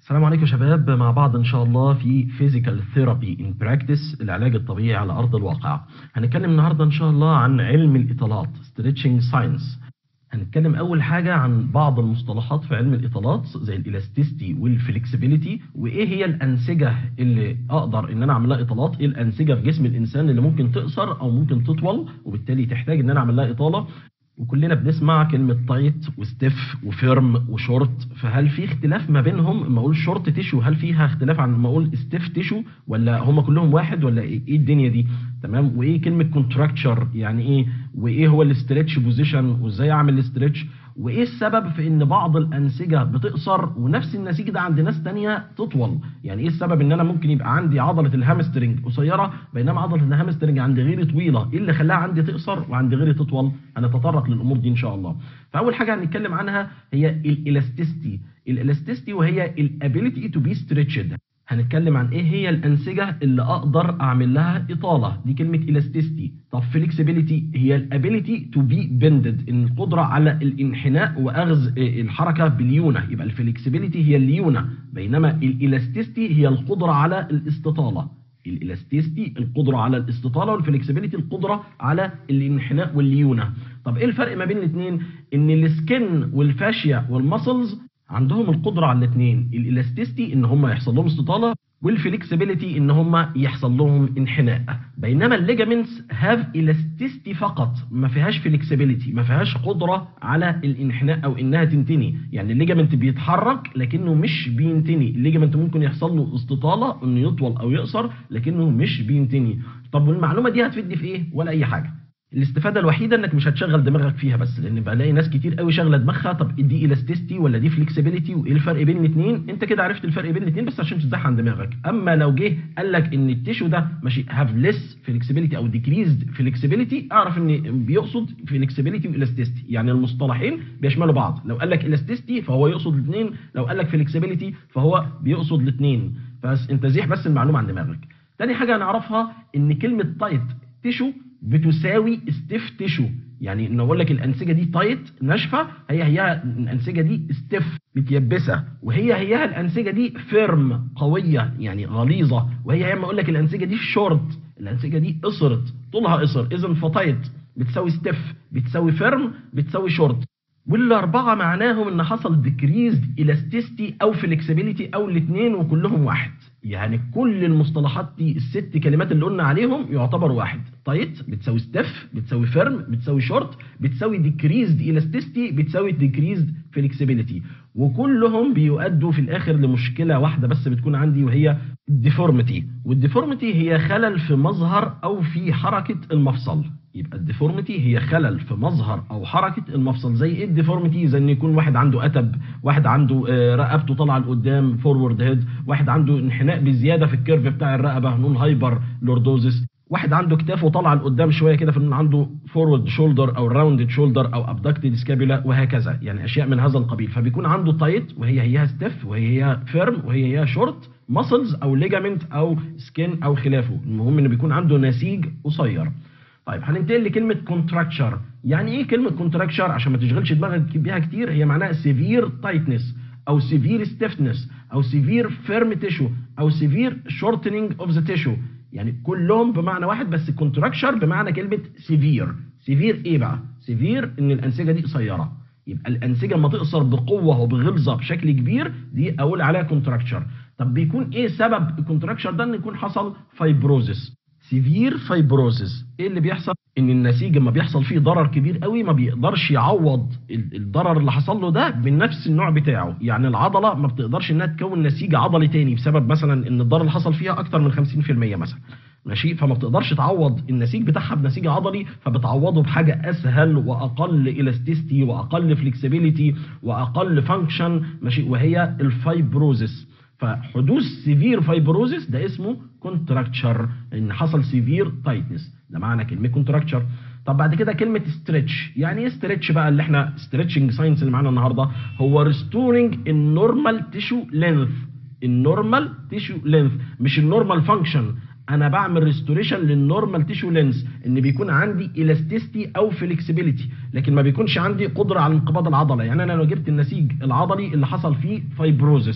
السلام عليكم يا شباب مع بعض ان شاء الله في فيزيكال ثيرابي ان براكتس العلاج الطبيعي على ارض الواقع هنتكلم النهارده ان شاء الله عن علم الاطالات ستريتشنج ساينس هنتكلم اول حاجه عن بعض المصطلحات في علم الاطالات زي الالاستيستي والفلكسبيليتي وايه هي الانسجه اللي اقدر ان انا اعمل لها اطالات ايه الانسجه في جسم الانسان اللي ممكن تقصر او ممكن تطول وبالتالي تحتاج ان انا اعمل لها اطاله وكلنا بنسمع كلمة تايت وستيف وفيرم وشورت فهل في اختلاف ما بينهم لما اقول شورت تيشو هل فيها اختلاف عن ما اقول ستيف تيشو ولا هم كلهم واحد ولا ايه إيه الدنيا دي تمام وايه كلمة كونتراكتشر يعني ايه وايه هو الاسترتش بوزيشن وازاي اعمل الاسترتش وايه السبب في ان بعض الانسجه بتقصر ونفس النسيج ده عند ناس تانية تطول يعني ايه السبب ان انا ممكن يبقى عندي عضله الهامسترنج قصيره بينما عضله الهامسترنج عند غيري طويله ايه اللي خلاها عندي تقصر وعند غيري تطول هنتطرق للامور دي ان شاء الله فاول حاجه هنتكلم عنها هي الالاستيستي الالاستيستي وهي الابيليتي تو بي ستريتشد هنتكلم عن ايه هي الانسجه اللي اقدر اعمل لها اطاله دي كلمه الاستيستي طب فليكسبيليتي هي الابيليتي تو بي بندد القدره على الانحناء واخذ الحركه باليونه يبقى الفليكسبيليتي هي الليونه بينما الالاستيستي هي القدره على الاستطاله الالاستيستي القدره على الاستطاله والفلكسبيليتي القدره على الانحناء والليونه طب ايه الفرق ما بين الاثنين ان السكن والفاشيا والمسلز عندهم القدره على الاثنين الالاستيستي ان هم يحصل لهم استطاله والفلكسبيليتي ان هم يحصل لهم انحناء بينما الليجامنتس هاف الاستيستي فقط ما فيهاش فلكسبيليتي ما فيهاش قدره على الانحناء او انها تنتني يعني الليجامنت بيتحرك لكنه مش بينتني الليجامنت ممكن يحصل له استطاله انه يطول او يقصر لكنه مش بينتني طب والمعلومه دي هتفيدني في ايه ولا اي حاجه الاستفاده الوحيده انك مش هتشغل دماغك فيها بس لان بلاقي ناس كتير قوي شاغله دماغها طب دي الاستيستي ولا دي فليكسبيليتي وايه الفرق بين الاثنين انت كده عرفت الفرق بين الاثنين بس عشان تزح عن دماغك اما لو جه قال لك ان التيشو ده ماشي هاف ليس فليكسبيليتي او ديكريزد فليكسبيليتي اعرف ان بيقصد فليكسبيليتي والاستيستي يعني المصطلحين بيشملوا بعض لو قال لك الاستيستي فهو يقصد الاثنين لو قال لك فليكسبيليتي فهو بيقصد الاثنين بس انت زيح بس المعلومه عن دماغك تاني حاجه هنعرفها ان كلمه تايت تيشو بتساوي ستيف تيشو يعني ان اقول لك الانسجه دي تايت ناشفه هي هي الانسجه دي ستيف متيبسه وهي هي الانسجه دي فيرم قويه يعني غليظه وهي هي ما اقول لك الانسجه دي شورت الانسجه دي قصرت طولها قصر اذا فتايت بتساوي ستيف بتساوي فيرم بتساوي شورت والاربعه معناهم ان حصل ديكريزد الاستيستي او فلكسبيليتي او الاثنين وكلهم واحد يعني كل المصطلحات دي الست كلمات اللي قلنا عليهم يعتبروا واحد تايت بتساوي ستيف بتساوي فيرم بتساوي شورت بتساوي ديكريزد الاستيستي بتساوي ديكريزد فلكسبيليتي وكلهم بيؤدوا في الاخر لمشكله واحده بس بتكون عندي وهي الديفورميتي والديفورميتي هي خلل في مظهر او في حركه المفصل يبقى الديفورميتي هي خلل في مظهر او حركه المفصل زي ايه الديفورميتي زي ان يكون واحد عنده اتب واحد عنده رقبته طالعه لقدام فورورد هيد واحد عنده انحناء بزياده في الكيرف بتاع الرقبه نون هايبر لوردوزس واحد عنده كتافه طالعه لقدام شويه كده فان عنده فورورد شولدر او راوندد شولدر او ابدكتد سكابولا وهكذا يعني اشياء من هذا القبيل فبيكون عنده تايت وهي هي ستيف وهي هي فيرم وهي هي شورت ماسلز او ليجامنت او سكين او خلافه المهم انه بيكون عنده نسيج قصير طيب هننتقل لكلمه كونتراكشر يعني ايه كلمه كونتراكشر عشان ما تشغلش دماغك بيها كتير هي معناها سيفير تايتنس او سيفير ستيفنس او سيفير فيرم تيشو او سيفير شورتنينج اوف ذا تيشو يعني كلهم بمعنى واحد بس كونتراكشر بمعنى كلمه سيفير سيفير ايه بقى سيفير ان الانسجه دي قصيره يبقى الانسجه لما تقصر بقوه وبغلظه بشكل كبير دي اقول عليها كونتراكشر طب بيكون ايه سبب الكونتراكشر ده ان يكون حصل فايبروزس سيفير فايبروزس ايه اللي بيحصل ان النسيج لما بيحصل فيه ضرر كبير قوي ما بيقدرش يعوض الضرر اللي حصل له ده من نفس النوع بتاعه يعني العضله ما بتقدرش انها تكون نسيج عضلي تاني بسبب مثلا ان الضرر اللي حصل فيها اكتر من 50% مثلا ماشي فما بتقدرش تعوض النسيج بتاعها بنسيج عضلي فبتعوضه بحاجه اسهل واقل الاستيستي واقل فليكسبيليتي واقل فانكشن ماشي وهي الفايبروزس فحدوث سيفير فايبروزس ده اسمه كونتراكتشر ان حصل سيفير تايتنس ده معنى كلمه كونتراكتشر طب بعد كده كلمه ستريتش يعني ايه ستريتش بقى اللي احنا ستريتشنج ساينس اللي معانا النهارده هو ريستورنج النورمال تيشو لينث النورمال تيشو لينث مش النورمال فانكشن انا بعمل ريستوريشن للنورمال تيشو لينس ان بيكون عندي الاستيستي او فليكسبيليتي لكن ما بيكونش عندي قدره على انقباض العضله يعني انا لو جبت النسيج العضلي اللي حصل فيه فايبروزس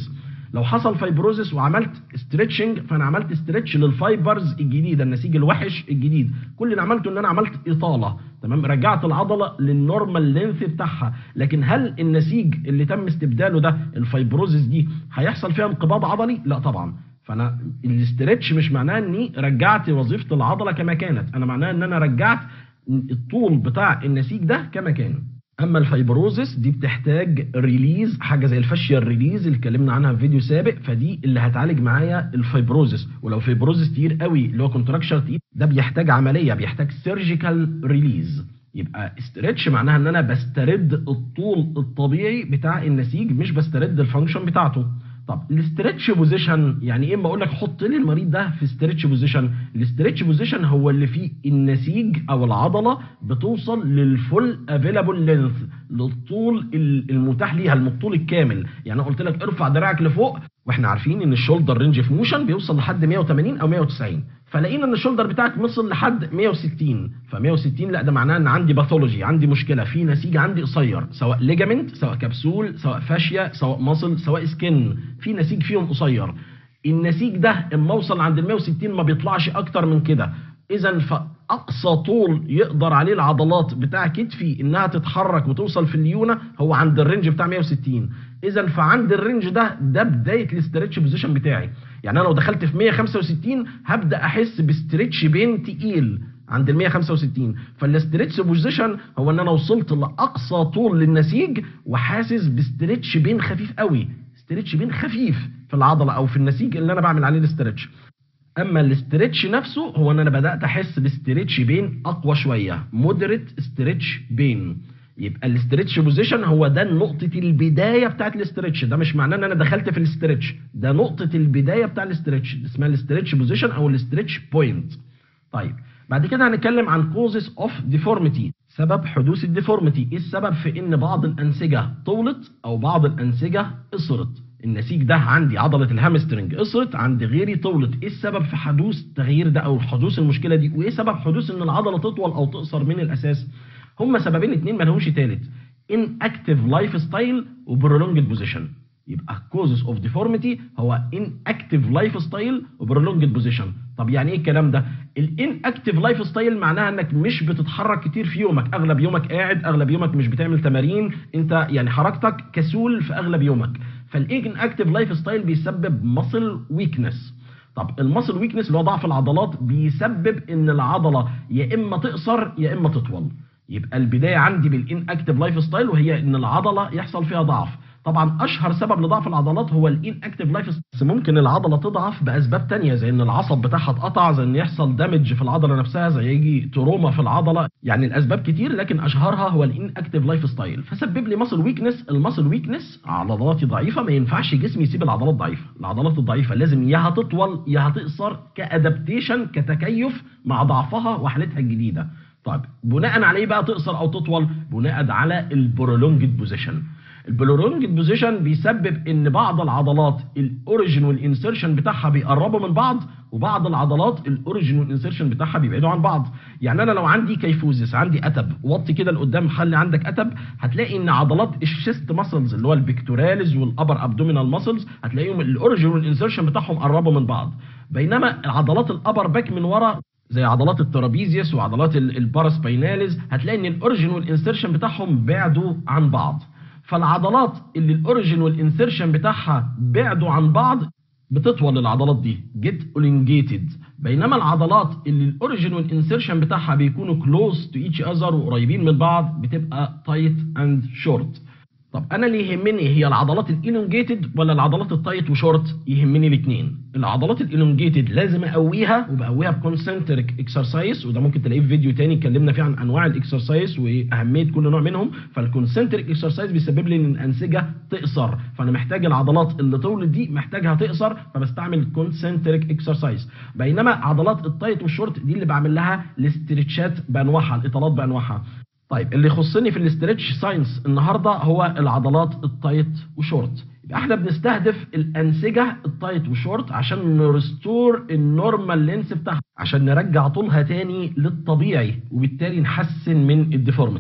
لو حصل فايبروزس وعملت ستريتشنج فانا عملت ستريتش للفايبرز الجديده النسيج الوحش الجديد كل اللي عملته ان انا عملت اطاله تمام رجعت العضله للنورمال لينث بتاعها لكن هل النسيج اللي تم استبداله ده الفايبروزس دي هيحصل فيها انقباض عضلي لا طبعا فانا الاسترتش مش معناه اني رجعت وظيفه العضله كما كانت انا معناه ان انا رجعت الطول بتاع النسيج ده كما كان اما الفايبروزس دي بتحتاج ريليز حاجه زي الفاشيا ريليز اللي اتكلمنا عنها في فيديو سابق فدي اللي هتعالج معايا الفايبروزس ولو فايبروزس تقيل قوي اللي هو كونتراكشر تقيل ده بيحتاج عمليه بيحتاج سيرجيكال ريليز يبقى استرتش معناها ان انا بسترد الطول الطبيعي بتاع النسيج مش بسترد الفانكشن بتاعته طب الاسترتش بوزيشن يعني ايه بقول لك حط لي المريض ده في استرتش بوزيشن الاسترتش بوزيشن هو اللي فيه النسيج او العضله بتوصل للفول افيلابل لينث للطول المتاح ليها الطول الكامل يعني انا قلت لك ارفع دراعك لفوق واحنا عارفين ان الشولدر رينج في موشن بيوصل لحد 180 او 190 فلقينا ان الشولدر بتاعك وصل لحد 160 ف 160 لا ده معناه ان عندي باثولوجي عندي مشكله في نسيج عندي قصير سواء ليجامنت سواء كبسول سواء فاشيا سواء ماسل سواء سكن في نسيج فيهم قصير النسيج ده اما اوصل عند ال 160 ما بيطلعش اكتر من كده اذا فاقصى طول يقدر عليه العضلات بتاع كتفي انها تتحرك وتوصل في الليونه هو عند الرينج بتاع 160 اذا فعند الرينج ده ده بدايه الاسترتش بوزيشن بتاعي يعني انا لو دخلت في 165 هبدا احس بستريتش بين تقيل عند ال 165 فالاستريتش بوزيشن هو ان انا وصلت لاقصى طول للنسيج وحاسس بستريتش بين خفيف قوي استريتش بين خفيف في العضله او في النسيج اللي انا بعمل عليه الاسترتش اما الاسترتش نفسه هو ان انا بدات احس باسترتش بين اقوى شويه مودريت استرتش بين يبقى الاسترتش بوزيشن هو ده نقطة البداية بتاعت الاسترتش ده مش معناه ان انا دخلت في الاسترتش ده نقطة البداية بتاع الاسترتش اسمها الاسترتش بوزيشن او الاسترتش بوينت طيب بعد كده هنتكلم عن كوزز اوف ديفورميتي سبب حدوث الديفورميتي ايه السبب في ان بعض الانسجة طولت او بعض الانسجة قصرت النسيج ده عندي عضلة الهامسترنج قصرت عند غيري طولت ايه السبب في حدوث التغيير ده او حدوث المشكلة دي وايه سبب حدوث ان العضلة تطول او تقصر من الاساس هما سببين اتنين ما لهمش تالت inactive لايف ستايل وبرولونجد بوزيشن يبقى causes of deformity هو inactive لايف ستايل وبرولونجد بوزيشن طب يعني ايه الكلام ده الانكتيف لايف ستايل معناها انك مش بتتحرك كتير في يومك اغلب يومك قاعد اغلب يومك مش بتعمل تمارين انت يعني حركتك كسول في اغلب يومك فالانكتيف لايف ستايل بيسبب ماسل ويكنس طب الماسل ويكنس اللي هو ضعف العضلات بيسبب ان العضله يا اما تقصر يا اما تطول يبقى البدايه عندي بالان اكتف لايف ستايل وهي ان العضله يحصل فيها ضعف طبعا اشهر سبب لضعف العضلات هو الان اكتف لايف ستايل بس ممكن العضله تضعف باسباب تانية زي ان العصب بتاعها اتقطع زي ان يحصل دامج في العضله نفسها زي يجي تروما في العضله يعني الاسباب كتير لكن اشهرها هو الان اكتف لايف ستايل فسبب لي ماسل ويكنس الماسل ويكنس عضلاتي ضعيفه ما ينفعش جسمي يسيب العضلات ضعيفه العضلات الضعيفه لازم يا هتطول يا هتقصر كادابتيشن كتكيف مع ضعفها وحالتها الجديده طيب بناء على ايه بقى تقصر او تطول بناء على البرولونجد بوزيشن البرولونجد بوزيشن بيسبب ان بعض العضلات الاوريجن والانسرشن بتاعها بيقربوا من بعض وبعض العضلات الاوريجن والانسرشن بتاعها بيبعدوا عن بعض يعني انا لو عندي كيفوزس عندي اتب وطي كده لقدام خلي عندك اتب هتلاقي ان عضلات الشيست ماسلز اللي هو البكتوراليز والابر ابدومينال ماسلز هتلاقيهم الاوريجن والانسرشن بتاعهم قربوا من بعض بينما العضلات الابر باك من ورا زي عضلات الترابيزيوس وعضلات الباراسبايناليز هتلاقي ان الاوريجن والانسرشن بتاعهم بعدوا عن بعض فالعضلات اللي الاوريجن والانسرشن بتاعها بعدوا عن بعض بتطول العضلات دي جيت اولينجيتد بينما العضلات اللي الاوريجن والانسرشن بتاعها بيكونوا كلوز تو ايتش اذر وقريبين من بعض بتبقى تايت اند شورت طب انا اللي يهمني هي العضلات الالونجيتد ولا العضلات التايت وشورت يهمني الاثنين العضلات الالونجيتد لازم اقويها وبقويها بكونسنتريك اكسرسايز وده ممكن تلاقيه في فيديو تاني اتكلمنا فيه عن انواع الاكسرسايز واهميه كل نوع منهم فالكونسنتريك اكسرسايز بيسبب لي ان الانسجه تقصر فانا محتاج العضلات اللي طولت دي محتاجها تقصر فبستعمل كونسنتريك اكسرسايز بينما عضلات التايت والشورت دي اللي بعمل لها الاسترتشات بانواعها الاطالات بانواعها طيب اللي يخصني في الاسترتش ساينس النهارده هو العضلات التايت وشورت يبقى احنا بنستهدف الانسجه التايت وشورت عشان نرستور النورمال لينس بتاعها عشان نرجع طولها تاني للطبيعي وبالتالي نحسن من الديفورميتي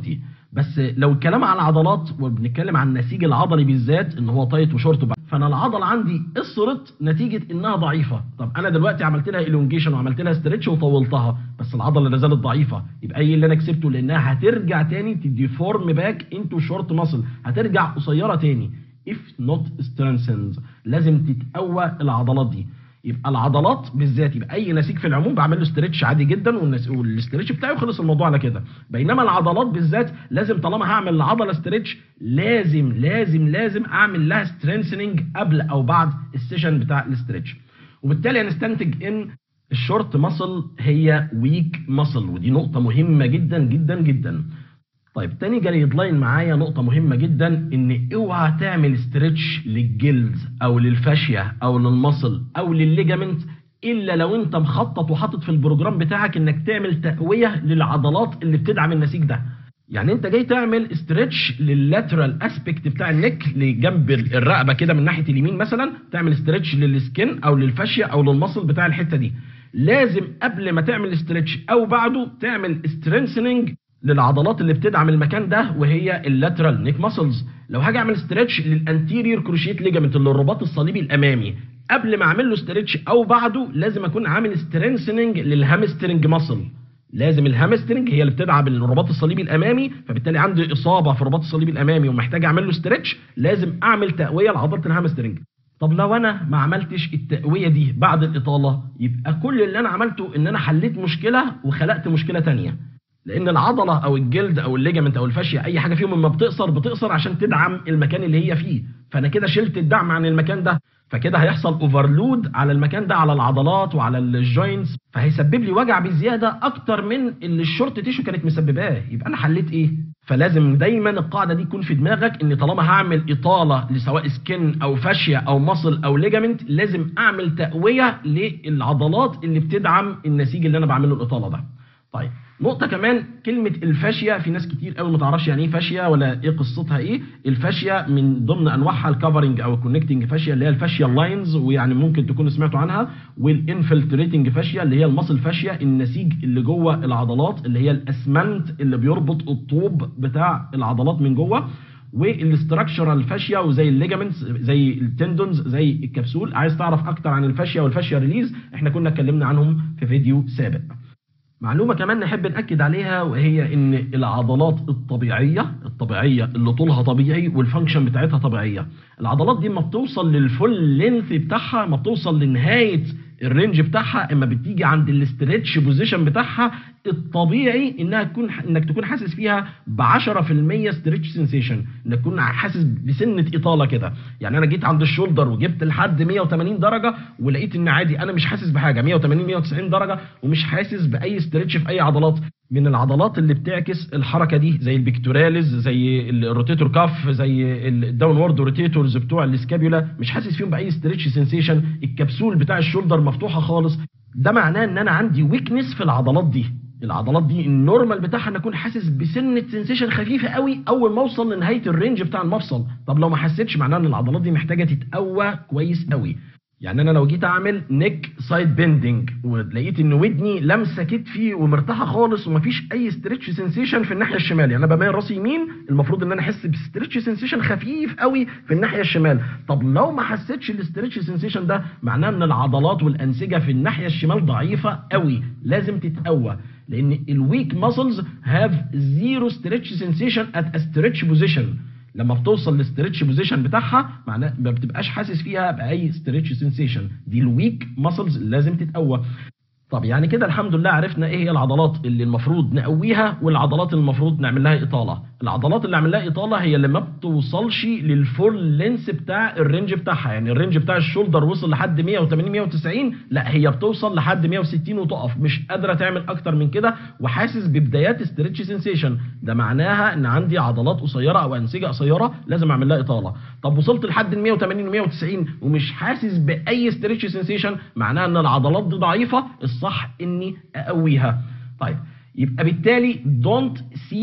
بس لو الكلام على العضلات وبنتكلم عن النسيج العضلي بالذات ان هو تايت وشورت بقى فانا العضله عندي قصرت نتيجه انها ضعيفه طب انا دلوقتي عملت لها الونجيشن وعملت لها ستريتش وطولتها بس العضله لا زالت ضعيفه يبقى ايه اللي انا كسبته لانها هترجع تاني تدي فورم باك انتو شورت ماسل هترجع قصيره تاني if not strengthened لازم تتقوى العضلات دي يبقى العضلات بالذات يبقى اي نسيج في العموم بعمل له ستريتش عادي جدا والنس- والاستريتش بتاعي وخلص الموضوع على كده بينما العضلات بالذات لازم طالما هعمل العضله ستريتش لازم لازم لازم اعمل لها سترينثنينج قبل او بعد السيشن بتاع الاستريتش وبالتالي هنستنتج ان الشورت ماسل هي ويك ماسل ودي نقطه مهمه جدا جدا جدا طيب تاني جايد لاين معايا نقطة مهمة جدا ان اوعى تعمل ستريتش للجلد او للفاشية او للمصل او للليجامنت الا لو انت مخطط وحاطط في البروجرام بتاعك انك تعمل تقوية للعضلات اللي بتدعم النسيج ده يعني انت جاي تعمل استريتش لللاترال اسبكت بتاع النك لجنب الرقبه كده من ناحيه اليمين مثلا تعمل استريتش للسكن او للفاشيه او للمصل بتاع الحته دي لازم قبل ما تعمل استريتش او بعده تعمل سترينثنينج للعضلات اللي بتدعم المكان ده وهي اللاترال نيك ماسلز لو هاجي اعمل ستريتش للانتيريور كروشيت ليجامنت اللي الرباط الصليبي الامامي قبل ما اعمل له ستريتش او بعده لازم اكون عامل سترينثنينج للهامسترنج ماسل لازم الهامسترنج هي اللي بتدعم الرباط الصليبي الامامي فبالتالي عندي اصابه في الرباط الصليبي الامامي ومحتاج اعمل له ستريتش لازم اعمل تقويه لعضله الهامسترنج طب لو انا ما عملتش التقويه دي بعد الاطاله يبقى كل اللي انا عملته ان انا حليت مشكله وخلقت مشكله تانية لان العضله او الجلد او الليجامنت او الفاشيه اي حاجه فيهم لما بتقصر بتقصر عشان تدعم المكان اللي هي فيه فانا كده شلت الدعم عن المكان ده فكده هيحصل اوفرلود على المكان ده على العضلات وعلى الجوينتس فهيسبب لي وجع بزياده اكتر من اللي الشورت تيشو كانت مسبباه يبقى انا حليت ايه فلازم دايما القاعده دي تكون في دماغك ان طالما هعمل اطاله لسواء سكن او فاشيه او مصل او ليجامنت لازم اعمل تقويه للعضلات اللي بتدعم النسيج اللي انا بعمله الاطاله ده طيب نقطة كمان كلمة الفاشية في ناس كتير قوي ما تعرفش يعني ايه فاشية ولا ايه قصتها ايه الفاشية من ضمن انواعها الكفرنج او الكونكتنج فاشية اللي هي الفاشيا لاينز ويعني ممكن تكونوا سمعتوا عنها والانفلتريتنج فاشية اللي هي المصل فاشية النسيج اللي جوه العضلات اللي هي الاسمنت اللي بيربط الطوب بتاع العضلات من جوه والاستراكشرال فاشيا وزي الليجامنتس زي التندونز زي الكبسول عايز تعرف اكتر عن الفاشيا والفاشيا ريليز احنا كنا اتكلمنا عنهم في فيديو سابق معلومة كمان نحب نأكد عليها وهي إن العضلات الطبيعية الطبيعية اللي طولها طبيعي والفانكشن بتاعتها طبيعية العضلات دي ما بتوصل للفول لينث بتاعها ما بتوصل لنهاية الرينج بتاعها اما بتيجي عند الاستريتش بوزيشن بتاعها الطبيعي انها تكون انك تكون حاسس فيها ب 10% ستريتش سنسيشن انك تكون حاسس بسنه اطاله كده يعني انا جيت عند الشولدر وجبت لحد 180 درجه ولقيت ان عادي انا مش حاسس بحاجه 180 190 درجه ومش حاسس باي ستريتش في اي عضلات من العضلات اللي بتعكس الحركه دي زي البكتوراليز زي الروتيتور كاف زي الداون وورد روتيتورز بتوع السكابيولا مش حاسس فيهم باي ستريتش سنسيشن الكبسول بتاع الشولدر مفتوحه خالص ده معناه ان انا عندي ويكنس في العضلات دي العضلات دي النورمال بتاعها ان اكون حاسس بسنه سنسيشن خفيفه قوي اول ما اوصل لنهايه الرينج بتاع المفصل طب لو ما حسيتش معناه ان العضلات دي محتاجه تتقوى كويس قوي يعني انا لو جيت اعمل نيك سايد بيندنج ولقيت ان ودني لامسه كتفي ومرتاحه خالص ومفيش اي ستريتش سنسيشن في الناحيه الشمال يعني انا بميل راسي يمين المفروض ان انا احس بستريتش سنسيشن خفيف قوي في الناحيه الشمال طب لو ما حسيتش الاستريتش سنسيشن ده معناه ان العضلات والانسجه في الناحيه الشمال ضعيفه قوي لازم تتقوى لان الويك ماسلز هاف زيرو ستريتش سنسيشن ات ستريتش بوزيشن لما بتوصل للستريتش بوزيشن بتاعها معناه ما بتبقاش حاسس فيها باي ستريتش سنسيشن دي الويك ماسلز لازم تتقوى طب يعني كده الحمد لله عرفنا ايه هي العضلات اللي المفروض نقويها والعضلات اللي المفروض نعمل لها اطاله العضلات اللي نعمل لها اطاله هي اللي ما بتوصلش للفول لينس بتاع الرينج بتاعها يعني الرينج بتاع الشولدر وصل لحد 180 190 لا هي بتوصل لحد 160 وتقف مش قادره تعمل اكتر من كده وحاسس ببدايات ستريتش سنسيشن ده معناها ان عندي عضلات قصيره او انسجه قصيره لازم اعمل لها اطاله طب وصلت لحد ال 180 و 190 ومش حاسس باي ستريتش سنسيشن معناها ان العضلات دي ضعيفه الصح اني اقويها طيب يبقى بالتالي don't seek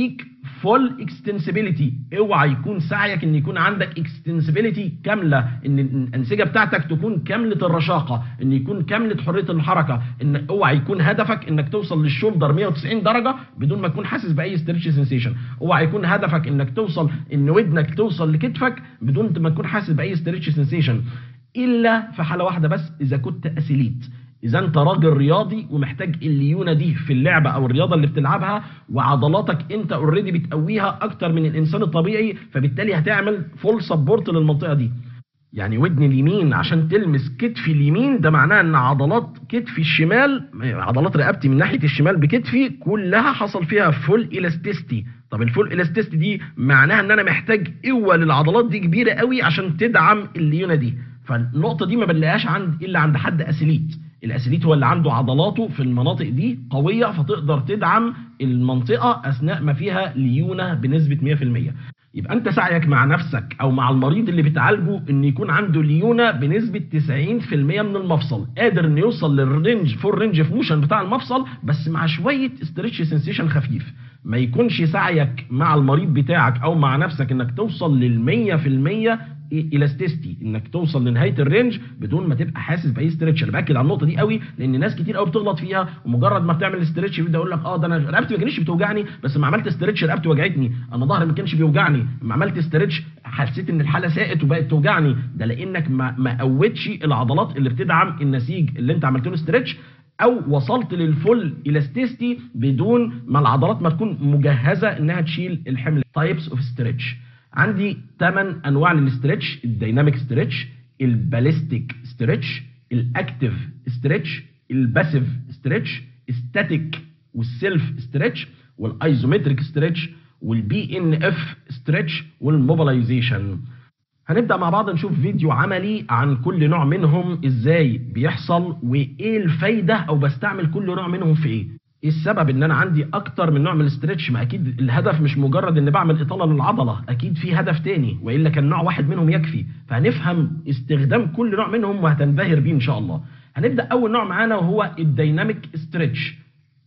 فول اكستنسبيليتي اوعى يكون سعيك ان يكون عندك اكستنسبيليتي كامله ان الانسجه بتاعتك تكون كامله الرشاقه ان يكون كامله حريه الحركه ان اوعى يكون هدفك انك توصل للشولدر 190 درجه بدون ما تكون حاسس باي ستريتش سنسيشن اوعى يكون هدفك انك توصل ان ودنك توصل لكتفك بدون ما تكون حاسس باي ستريتش سنسيشن الا في حاله واحده بس اذا كنت اسيليت اذا انت راجل رياضي ومحتاج الليونه دي في اللعبه او الرياضه اللي بتلعبها وعضلاتك انت اوريدي بتقويها اكتر من الانسان الطبيعي فبالتالي هتعمل فول سبورت للمنطقه دي يعني ودن اليمين عشان تلمس كتفي اليمين ده معناه ان عضلات كتفي الشمال عضلات رقبتي من ناحيه الشمال بكتفي كلها حصل فيها فول الاستيستي طب الفول الاستيستي دي معناها ان انا محتاج قوه للعضلات دي كبيره قوي عشان تدعم الليونه دي فالنقطه دي ما بنلاقيهاش عند الا عند حد اسيليت الاسيليت هو اللي عنده عضلاته في المناطق دي قويه فتقدر تدعم المنطقه اثناء ما فيها ليونه بنسبه 100% يبقى انت سعيك مع نفسك او مع المريض اللي بتعالجه ان يكون عنده ليونه بنسبه 90% من المفصل قادر انه يوصل للرينج فور رينج اوف موشن بتاع المفصل بس مع شويه ستريتش سنسيشن خفيف ما يكونش سعيك مع المريض بتاعك او مع نفسك انك توصل لل 100% الاستيستي انك توصل لنهايه الرينج بدون ما تبقى حاسس باي ستريتش انا باكد على النقطه دي قوي لان ناس كتير قوي بتغلط فيها ومجرد ما بتعمل ستريتش يبدا يقول لك اه ده انا رقبتي ما كانتش بتوجعني بس لما عملت ستريتش رقبتي وجعتني انا ظهري ما كانش بيوجعني لما عملت ستريتش حسيت ان الحاله ساءت وبقت توجعني ده لانك ما ما قوتش العضلات اللي بتدعم النسيج اللي انت عملت له ستريتش او وصلت للفول الاستيستي بدون ما العضلات ما تكون مجهزه انها تشيل الحمل تايبس اوف ستريتش عندي 8 انواع للاسترتش الديناميك ستريتش الباليستيك ستريتش الاكتيف ستريتش الباسيف ستريتش ستاتيك والسيلف ستريتش والايزومتريك ستريتش والبي ان اف ستريتش والموبيلايزيشن هنبدا مع بعض نشوف فيديو عملي عن كل نوع منهم ازاي بيحصل وايه الفايده او بستعمل كل نوع منهم في ايه ايه السبب ان انا عندي اكتر من نوع من الاسترتش ما اكيد الهدف مش مجرد ان بعمل اطاله للعضله اكيد في هدف تاني والا كان نوع واحد منهم يكفي فهنفهم استخدام كل نوع منهم وهتنبهر بيه ان شاء الله هنبدا اول نوع معانا وهو الديناميك ستريتش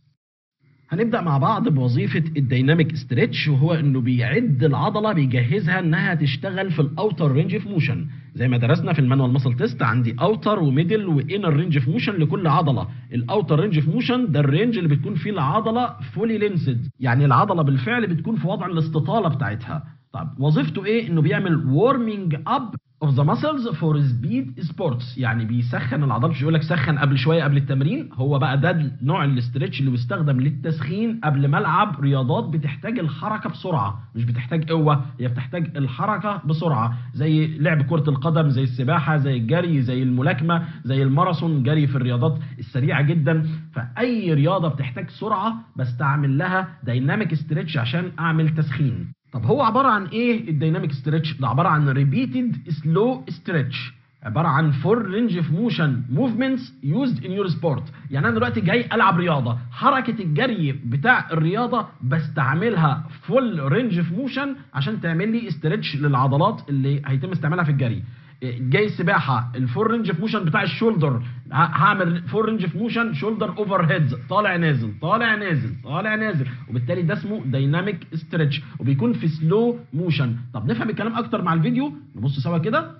هنبدا مع بعض بوظيفه الديناميك ستريتش وهو انه بيعد العضله بيجهزها انها تشتغل في الاوتر رينج اوف موشن زي ما درسنا في المانوال ماسل تيست عندي اوتر وميدل وانر رينج اوف موشن لكل عضله الاوتر رينج اوف موشن ده الرينج اللي بتكون فيه العضله فولي لينسد يعني العضله بالفعل بتكون في وضع الاستطاله بتاعتها طب وظيفته ايه انه بيعمل وورمينج اب of the muscles for speed sports يعني بيسخن العضلات مش يقول لك سخن قبل شويه قبل التمرين هو بقى ده نوع الاسترتش اللي بيستخدم للتسخين قبل ما العب رياضات بتحتاج الحركه بسرعه مش بتحتاج قوه هي بتحتاج الحركه بسرعه زي لعب كره القدم زي السباحه زي الجري زي الملاكمه زي الماراثون جري في الرياضات السريعه جدا فاي رياضه بتحتاج سرعه بستعمل لها دايناميك استرتش عشان اعمل تسخين طب هو عباره عن ايه الديناميك ستريتش ده عباره عن ريبيتد سلو ستريتش عباره عن فور رينج اوف موشن موفمنتس يوزد ان يور سبورت يعني انا دلوقتي جاي العب رياضه حركه الجري بتاع الرياضه بستعملها فول رينج اوف موشن عشان تعمل لي استرتش للعضلات اللي هيتم استعمالها في الجري جاي سباحه الفور رينج اوف موشن بتاع الشولدر هعمل فور رينج اوف موشن شولدر اوفر هيدز طالع نازل طالع نازل طالع نازل وبالتالي ده اسمه دايناميك ستريتش وبيكون في سلو موشن طب نفهم الكلام اكتر مع الفيديو نبص سوا كده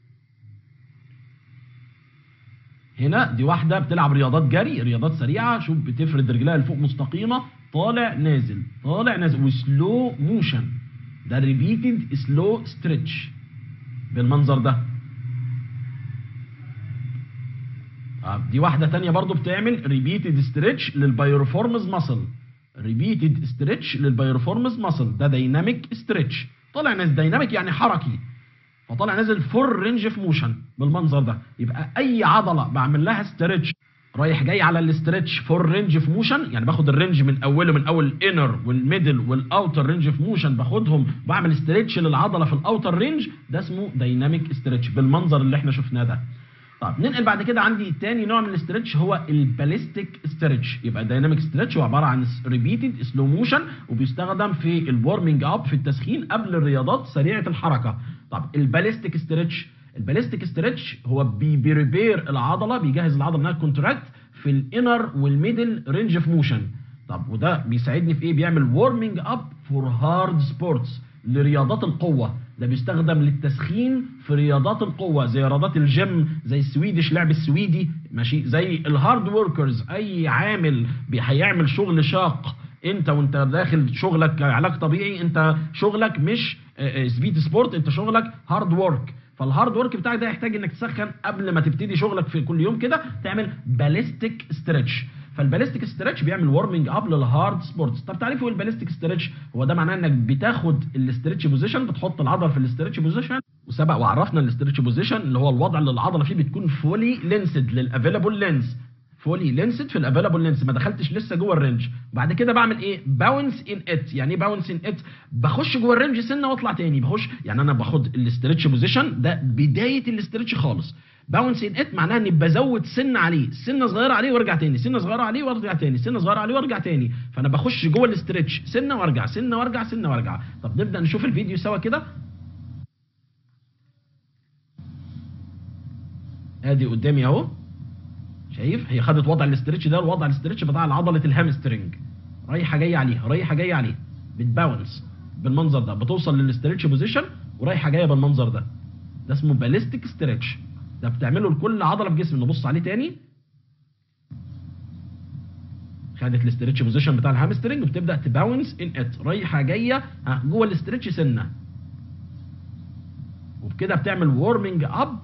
هنا دي واحده بتلعب رياضات جري رياضات سريعه شوف بتفرد رجلها لفوق مستقيمه طالع نازل طالع نازل وسلو موشن ده ريبيتد سلو ستريتش بالمنظر ده دي واحدة تانية برضو بتعمل ريبيتد ستريتش للبايرفورمز ماسل ريبيتد ستريتش للبايرفورمز ماسل ده دايناميك ستريتش طالع نازل دايناميك يعني حركي فطالع نازل فور رينج اوف موشن بالمنظر ده يبقى اي عضله بعمل لها ستريتش رايح جاي على الاسترتش فور رينج اوف موشن يعني باخد الرينج من اوله من اول الانر والميدل والاوتر رينج اوف موشن باخدهم بعمل استرتش للعضله في الاوتر رينج ده اسمه دايناميك استرتش بالمنظر اللي احنا شفناه ده طب ننقل بعد كده عندي تاني نوع من الاسترتش هو الباليستيك استرتش يبقى الدايناميك استرتش هو عباره عن ريبيتد سلو موشن وبيستخدم في الورمنج اب في التسخين قبل الرياضات سريعه الحركه طب الباليستيك استرتش الباليستيك ستريتش هو بيريبير العضله بيجهز العضله انها كونتراكت في الانر والميدل رينج اوف موشن طب وده بيساعدني في ايه بيعمل وورمنج اب فور هارد سبورتس لرياضات القوة ده بيستخدم للتسخين في رياضات القوة زي رياضات الجيم زي السويدش لعب السويدي ماشي زي الهارد وركرز اي عامل بي- هيعمل شغل شاق انت وانت داخل شغلك علاج طبيعي انت شغلك مش سبيد سبورت انت شغلك هارد ورك فالهارد ورك بتاعك ده يحتاج انك تسخن قبل ما تبتدي شغلك في كل يوم كده تعمل باليستيك ستريتش فالباليستيك ستريتش بيعمل وارمنج اب للهارد سبورتس طب تعرفوا ايه الباليستيك ستريتش هو ده معناه انك بتاخد الاستريتش بوزيشن بتحط العضله في الاستريتش بوزيشن وسبق وعرفنا الاستريتش بوزيشن اللي هو الوضع اللي العضله فيه بتكون فولي لينسد للافيلابل لينس فولي لينسد في الافيلابل لينس ما دخلتش لسه جوه الرينج بعد كده بعمل ايه باونس ان ات يعني ايه باونس ان ات بخش جوه الرينج سنه واطلع تاني بخش يعني انا باخد الاسترتش بوزيشن ده بدايه الاسترتش خالص باونس ان ات معناها اني بزود سنه عليه سنه صغيره عليه وارجع تاني سنه صغيره عليه وارجع تاني سنه صغيره عليه وارجع تاني فانا بخش جوه الاسترتش سنه وارجع سنه وارجع سنه وارجع طب نبدا نشوف الفيديو سوا كده ادي قدامي اهو شايف هي خدت وضع الاسترتش ده الوضع الاسترتش بتاع عضله الهامسترنج رايحه جايه عليها رايحه جايه عليها بتباونس بالمنظر ده بتوصل للاسترتش بوزيشن ورايحه جايه بالمنظر ده ده اسمه باليستيك ستريتش ده بتعمله لكل عضله في جسم نبص عليه تاني خدت الاسترتش بوزيشن بتاع الهامسترنج وبتبدا تباونس ان ات رايحه جايه ها، جوه الاسترتش سنه وبكده بتعمل وارمنج اب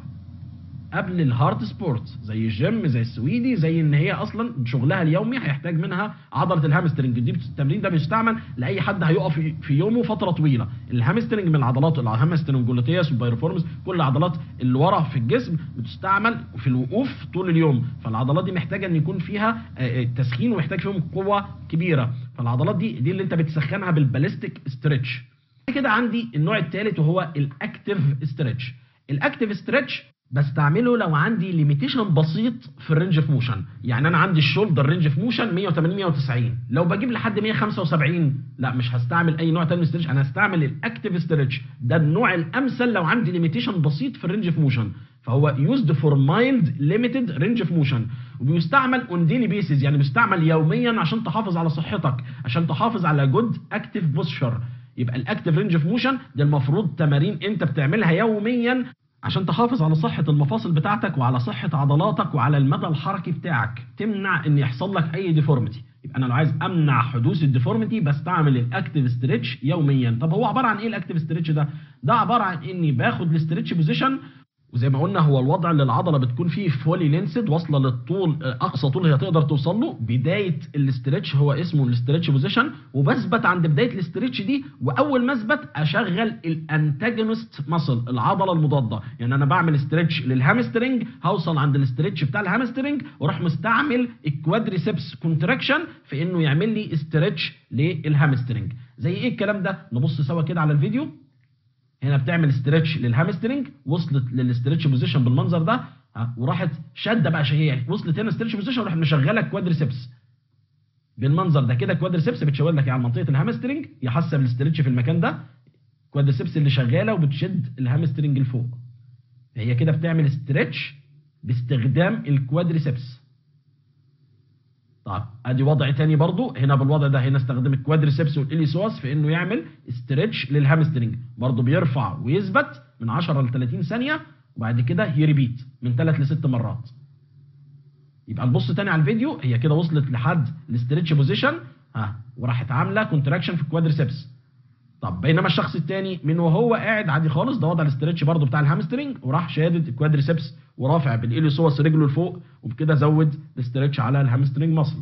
قبل الهارد سبورت زي الجيم زي السويدي زي ان هي اصلا شغلها اليومي هيحتاج منها عضله الهامسترنج دي التمرين ده بيستعمل لاي حد هيقف في- في يومه فتره طويله الهامسترنج من العضلات الهامسترنج جلوتياس والبايروفورمز كل العضلات اللي ورا في الجسم بتستعمل في الوقوف طول اليوم فالعضلات دي محتاجه ان يكون فيها آه، آه، تسخين ومحتاج فيهم قوه كبيره فالعضلات دي دي اللي انت بتسخنها بالباليستيك ستريتش كده عندي النوع الثالث وهو الاكتيف ستريتش الاكتيف ستريتش بستعمله لو عندي ليميتيشن بسيط في الرينج اوف موشن يعني انا عندي الشولدر رينج اوف موشن 180 190 لو بجيب لحد 175 لا مش هستعمل اي نوع تاني من ستريتش انا هستعمل الاكتيف ستريتش ده النوع الامثل لو عندي ليميتيشن بسيط في الرينج اوف موشن فهو يوزد فور مايلد ليميتد رينج اوف موشن وبيستعمل اون ديلي بيسز يعني بيستعمل يوميا عشان تحافظ على صحتك عشان تحافظ على جود اكتيف بوستشر يبقى الاكتيف رينج اوف موشن ده المفروض تمارين انت بتعملها يوميا عشان تحافظ على صحة المفاصل بتاعتك وعلى صحة عضلاتك وعلى المدى الحركي بتاعك تمنع ان يحصل لك اي ديفورميتي يبقى انا لو عايز امنع حدوث الديفورميتي بستعمل الاكتيف ستريتش يوميا طب هو عبارة عن ايه الاكتيف ستريتش ده ده عبارة عن اني باخد الاستريتش بوزيشن وزي ما قلنا هو الوضع اللي العضله بتكون فيه فولي لينسد واصله للطول اقصى طول هي تقدر توصل له بدايه الاسترتش هو اسمه الاسترتش بوزيشن وبثبت عند بدايه الاسترتش دي واول ما اثبت اشغل الانتاجونست ماسل العضله المضاده يعني انا بعمل استرتش للهامسترنج هوصل عند الاسترتش بتاع الهامسترنج واروح مستعمل الكوادريسبس كونتراكشن في انه يعمل لي استرتش للهامسترنج زي ايه الكلام ده نبص سوا كده على الفيديو هنا بتعمل استرتش للهامسترنج وصلت للاسترتش بوزيشن بالمنظر ده ها، وراحت شاده بقى شهيه وصلت هنا استرتش بوزيشن وراحت مشغله كوادريسبس بالمنظر ده كده كوادريسبس بتشاور لك على منطقه الهامسترنج يحسب الاسترتش في المكان ده كوادريسبس اللي شغاله وبتشد الهامسترنج لفوق هي كده بتعمل استرتش باستخدام الكوادريسبس طيب ادي وضع تاني برضو هنا بالوضع ده هنا استخدم الكوادريسبس والاليسواس في انه يعمل استرتش للهامسترنج برضو بيرفع ويثبت من 10 ل 30 ثانيه وبعد كده يريبيت من 3 ل 6 مرات يبقى نبص تاني على الفيديو هي كده وصلت لحد الاسترتش بوزيشن ها وراحت عامله كونتراكشن في الكوادريسبس طب بينما الشخص الثاني من وهو قاعد عادي خالص ده وضع الاسترتش برضو بتاع الهامسترنج وراح شادد الكوادريسبس ورافع بالإليسوس رجله لفوق وبكده زود الاسترتش على الهامسترنج ماسل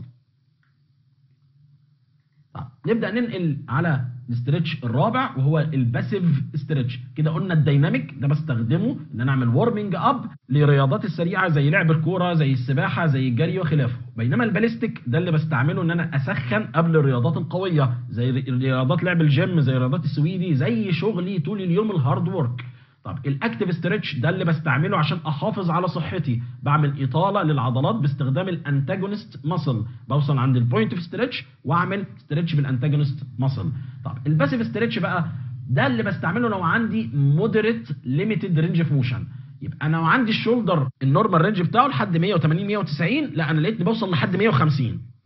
طب نبدا ننقل على الاسترتش الرابع وهو الباسيف استرتش كده قلنا الديناميك ده بستخدمه ان انا اعمل وارمنج اب للرياضات السريعه زي لعب الكوره زي السباحه زي الجري وخلافه بينما الباليستيك ده اللي بستعمله ان انا اسخن قبل الرياضات القويه زي رياضات لعب الجيم زي رياضات السويدي زي شغلي طول اليوم الهارد ورك طب الاكتيف ستريتش ده اللي بستعمله عشان احافظ على صحتي بعمل اطاله للعضلات باستخدام الانتاجونست ماسل بوصل عند البوينت اوف ستريتش واعمل ستريتش بالانتاجونست ماسل طب الباسيف ستريتش بقى ده اللي بستعمله لو عندي مودريت ليميتد رينج اوف موشن يبقى انا لو عندي الشولدر النورمال رينج بتاعه لحد 180 190 لا انا لقيتني بوصل لحد 150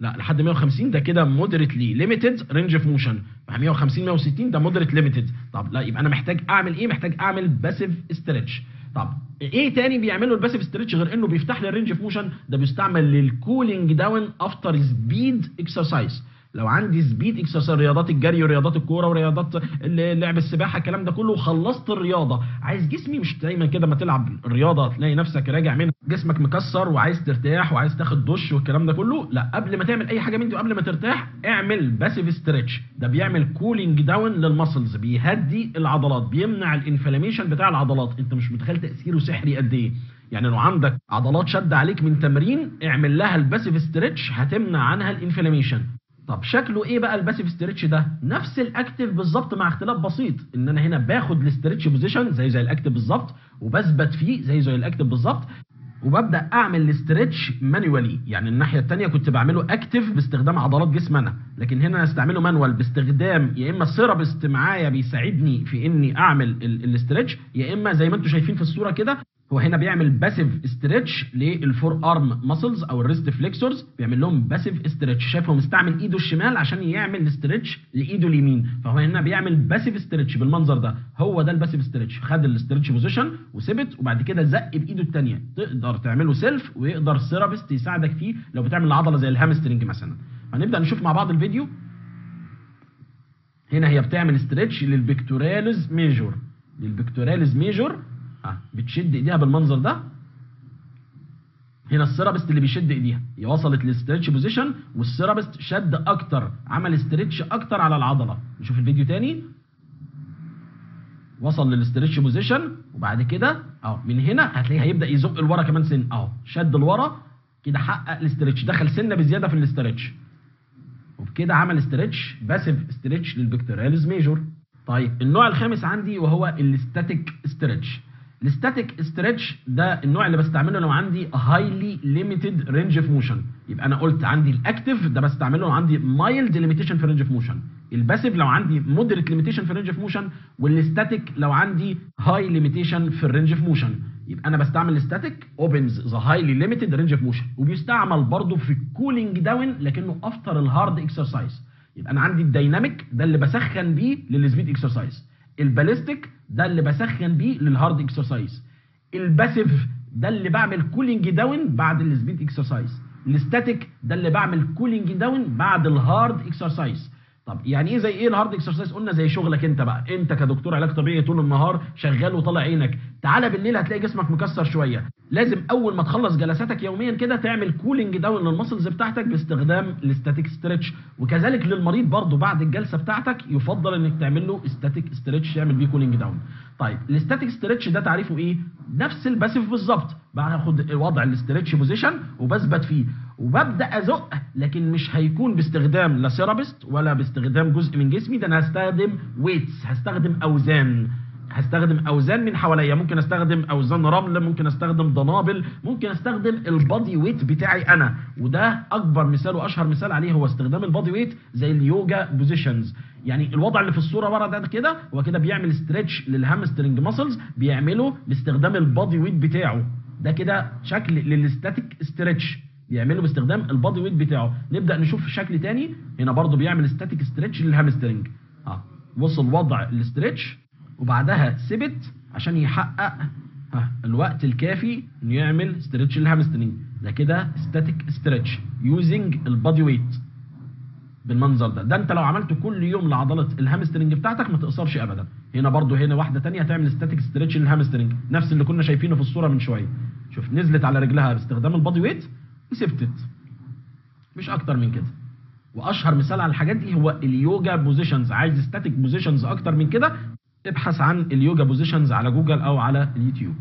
لا لحد 150 ده كده مودريتلي ليميتد رينج اوف موشن 150 160 ده مودريت ليميتد طب لا يبقى انا محتاج اعمل ايه محتاج اعمل باسيف ستريتش طب ايه تاني بيعمله الباسيف ستريتش غير انه بيفتح لي الرينج اوف موشن ده بيستعمل للكولينج داون افتر سبيد اكسرسايز لو عندي سبيد اكسرسايز رياضات الجري ورياضات الكوره ورياضات ال- لعب السباحه الكلام ده كله وخلصت الرياضه عايز جسمي مش دايما كده ما تلعب الرياضه تلاقي نفسك راجع منها جسمك مكسر وعايز ترتاح وعايز تاخد دش والكلام ده كله لا قبل ما تعمل اي حاجه من دي وقبل ما ترتاح اعمل باسيف ستريتش ده بيعمل كولينج داون للمسلز بيهدي العضلات بيمنع الانفلاميشن بتاع العضلات انت مش متخيل تاثيره سحري قد ايه يعني لو عندك عضلات شد عليك من تمرين اعمل لها الباسيف ستريتش هتمنع عنها الانفلاميشن طب شكله ايه بقى الباسيف ستريتش ده نفس الاكتف بالظبط مع اختلاف بسيط ان انا هنا باخد الاستريتش بوزيشن زي زي الاكتف بالظبط وبثبت فيه زي زي الاكتف بالظبط وببدا اعمل الاستريتش مانوالي يعني الناحيه الثانيه كنت بعمله اكتف باستخدام عضلات جسم انا لكن هنا انا استعمله مانوال باستخدام يا اما السيرابست معايا بيساعدني في اني اعمل ال- الاستريتش يا اما زي ما انتم شايفين في الصوره كده هو هنا بيعمل باسيف استريتش للفور ارم ماسلز او الريست فليكسورز بيعمل لهم باسيف استريتش شايف هو مستعمل ايده الشمال عشان يعمل الاستريتش لايده اليمين فهو هنا بيعمل باسيف استريتش بالمنظر ده هو ده الباسيف استريتش خد الاستريتش بوزيشن وثبت وبعد كده زق بايده الثانيه تقدر تعمله سيلف ويقدر سيرابست يساعدك فيه لو بتعمل عضله زي الهامسترنج مثلا هنبدا نشوف مع بعض الفيديو هنا هي بتعمل استريتش للبكتوراليز ميجور للبكتوراليز ميجور ها بتشد ايديها بالمنظر ده هنا السيرابست اللي بيشد ايديها هي وصلت للستريتش بوزيشن والسيرابست شد اكتر عمل استريتش اكتر على العضله نشوف الفيديو تاني وصل للستريتش بوزيشن وبعد كده اهو من هنا هتلاقيه هيبدا يزق لورا كمان سن اهو شد لورا كده حقق الاستريتش دخل سنه بزياده في الاستريتش وبكده عمل استريتش باسيف استريتش للبكتوراليز ميجور طيب النوع الخامس عندي وهو الاستاتيك استريتش الاستاتيك استريتش ده النوع اللي بستعمله لو عندي هايلي ليميتد رينج اوف موشن يبقى انا قلت عندي الاكتف ده بستعمله لو عندي مايلد ليميتيشن في رينج اوف موشن الباسيف لو عندي مودريت ليميتيشن في رينج اوف موشن والاستاتيك لو عندي هاي ليميتيشن في الرينج اوف موشن يبقى انا بستعمل الاستاتيك اوبنز ذا هايلي ليميتد رينج اوف موشن وبيستعمل برضه في الكولينج داون لكنه افتر الهارد اكسرسايز يبقى انا عندي الدايناميك ده اللي بسخن بيه للسبيد اكسرسايز الباليستيك ده اللي بسخن بيه للهارد اكسرسايز الباسيف ده اللي بعمل كولينج داون بعد السبيد اكسرسايز الاستاتيك ده اللي بعمل كولينج داون بعد الهارد اكسرسايز طب يعني ايه زي ايه الهارد اكسرسايز قلنا زي شغلك انت بقى انت كدكتور علاج طبيعي طول النهار شغال وطالع عينك تعالى بالليل هتلاقي جسمك مكسر شويه لازم اول ما تخلص جلساتك يوميا كده تعمل كولينج داون للمسلز بتاعتك باستخدام الاستاتيك ستريتش وكذلك للمريض برضو بعد الجلسه بتاعتك يفضل انك تعمل له استاتيك ستريتش يعمل بيه كولينج داون طيب الاستاتيك ستريتش ده تعريفه ايه نفس الباسيف بالظبط باخد وضع الاستريتش بوزيشن وبثبت فيه وببدا ازق لكن مش هيكون باستخدام لا سيرابست ولا باستخدام جزء من جسمي ده انا هستخدم ويتس هستخدم اوزان هستخدم اوزان من حواليا ممكن استخدم اوزان رمل ممكن استخدم ضنابل ممكن استخدم البادي ويت بتاعي انا وده اكبر مثال واشهر مثال عليه هو استخدام البادي ويت زي اليوجا بوزيشنز يعني الوضع اللي في الصوره ورا ده كده هو كده بيعمل ستريتش للهامسترنج ماسلز بيعمله باستخدام البادي ويت بتاعه ده كده شكل للستاتيك ستريتش بيعمله باستخدام البادي ويت بتاعه نبدا نشوف شكل تاني هنا برضو بيعمل ستاتيك ستريتش للهامسترنج اه وصل وضع الاستريتش وبعدها ثبت عشان يحقق ها الوقت الكافي انه يعمل ستريتش للهامسترنج ده كده ستاتيك ستريتش يوزنج البادي ويت بالمنظر ده ده انت لو عملته كل يوم لعضله الهامسترنج بتاعتك ما تقصرش ابدا هنا برضو هنا واحده تانية هتعمل ستاتيك ستريتش للهامسترنج نفس اللي كنا شايفينه في الصوره من شويه شوف نزلت على رجلها باستخدام البادي ويت وثبتت مش اكتر من كده واشهر مثال على الحاجات دي هو اليوجا بوزيشنز عايز ستاتيك بوزيشنز اكتر من كده ابحث عن اليوجا بوزيشنز على جوجل او على اليوتيوب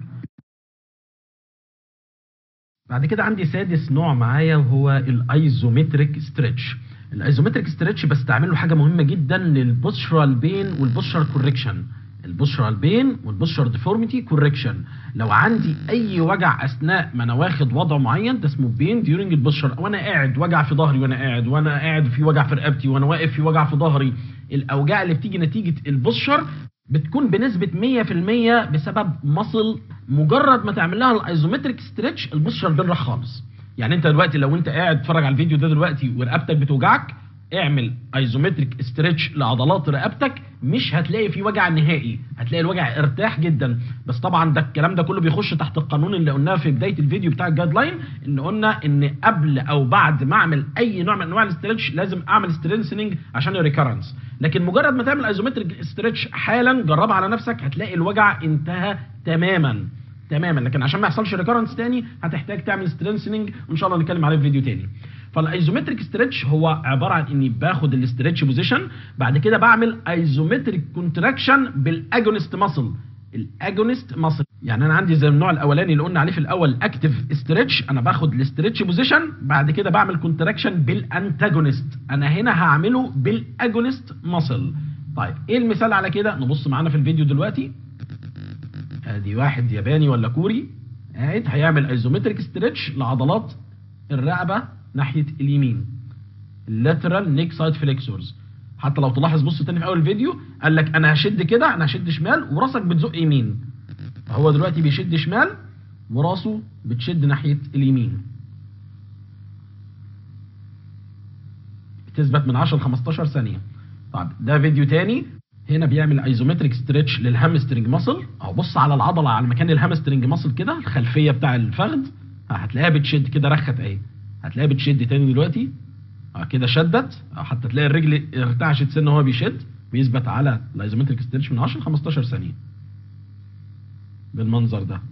بعد كده عندي سادس نوع معايا وهو الايزومتريك ستريتش الايزومتريك ستريتش بستعمله حاجه مهمه جدا للبوسترال بين والبوسترال كوركشن البوسترال بين والبوسترال ديفورميتي كوركشن لو عندي اي وجع اثناء ما انا واخد وضع معين ده اسمه بين ديورنج البوسترال وانا قاعد وجع في ظهري وانا قاعد وانا قاعد في وجع في رقبتي وانا واقف في وجع في ظهري الاوجاع اللي بتيجي نتيجه البوستشر بتكون بنسبة 100% بسبب مصل مجرد ما تعمل لها الايزومتريك ستريتش البوستشر بينرخ خالص يعني انت دلوقتي لو انت قاعد تتفرج على الفيديو ده دلوقتي ورقبتك بتوجعك اعمل ايزومتريك استرتش لعضلات رقبتك مش هتلاقي فيه وجع نهائي هتلاقي الوجع ارتاح جدا بس طبعا ده الكلام ده كله بيخش تحت القانون اللي قلناه في بدايه الفيديو بتاع الجايد لاين ان قلنا ان قبل او بعد ما اعمل اي نوع من انواع الاسترتش لازم اعمل سترينسنج عشان الريكرنس لكن مجرد ما تعمل ايزومتريك استرتش حالا جربها على نفسك هتلاقي الوجع انتهى تماما تماما لكن عشان ما يحصلش ريكرنس تاني هتحتاج تعمل سترينسنج وان شاء الله نتكلم عليه في فيديو تاني فالايزومتريك ستريتش هو عباره عن اني باخد الاستريتش بوزيشن بعد كده بعمل ايزومتريك كونتراكشن بالاجونست ماسل الاجونست ماسل يعني انا عندي زي النوع الاولاني اللي قلنا عليه في الاول اكتف استريتش انا باخد الاستريتش بوزيشن بعد كده بعمل كونتراكشن بالانتاجونست انا هنا هعمله بالاجونست ماسل طيب ايه المثال على كده نبص معانا في الفيديو دلوقتي ادي واحد ياباني ولا كوري قاعد هيعمل ايزومتريك ستريتش لعضلات الرقبه ناحيه اليمين اللاترال نيك سايد فليكسورز حتى لو تلاحظ بص تاني في اول الفيديو قال لك انا هشد كده انا هشد شمال وراسك بتزق يمين فهو دلوقتي بيشد شمال وراسه بتشد ناحيه اليمين بتثبت من 10 ل 15 ثانيه طيب ده فيديو تاني هنا بيعمل ايزومتريك ستريتش للهامسترنج ماسل اهو بص على العضله على مكان الهامسترنج ماسل كده الخلفيه بتاع الفخذ هتلاقيها بتشد كده رخت اهي هتلاقيها بتشد تاني دلوقتي اه كده شدت اه حتى تلاقي الرجل ارتعشت سنه وهو بيشد بيثبت على الايزومتريك ستريتش من 10 ل 15 ثانيه بالمنظر ده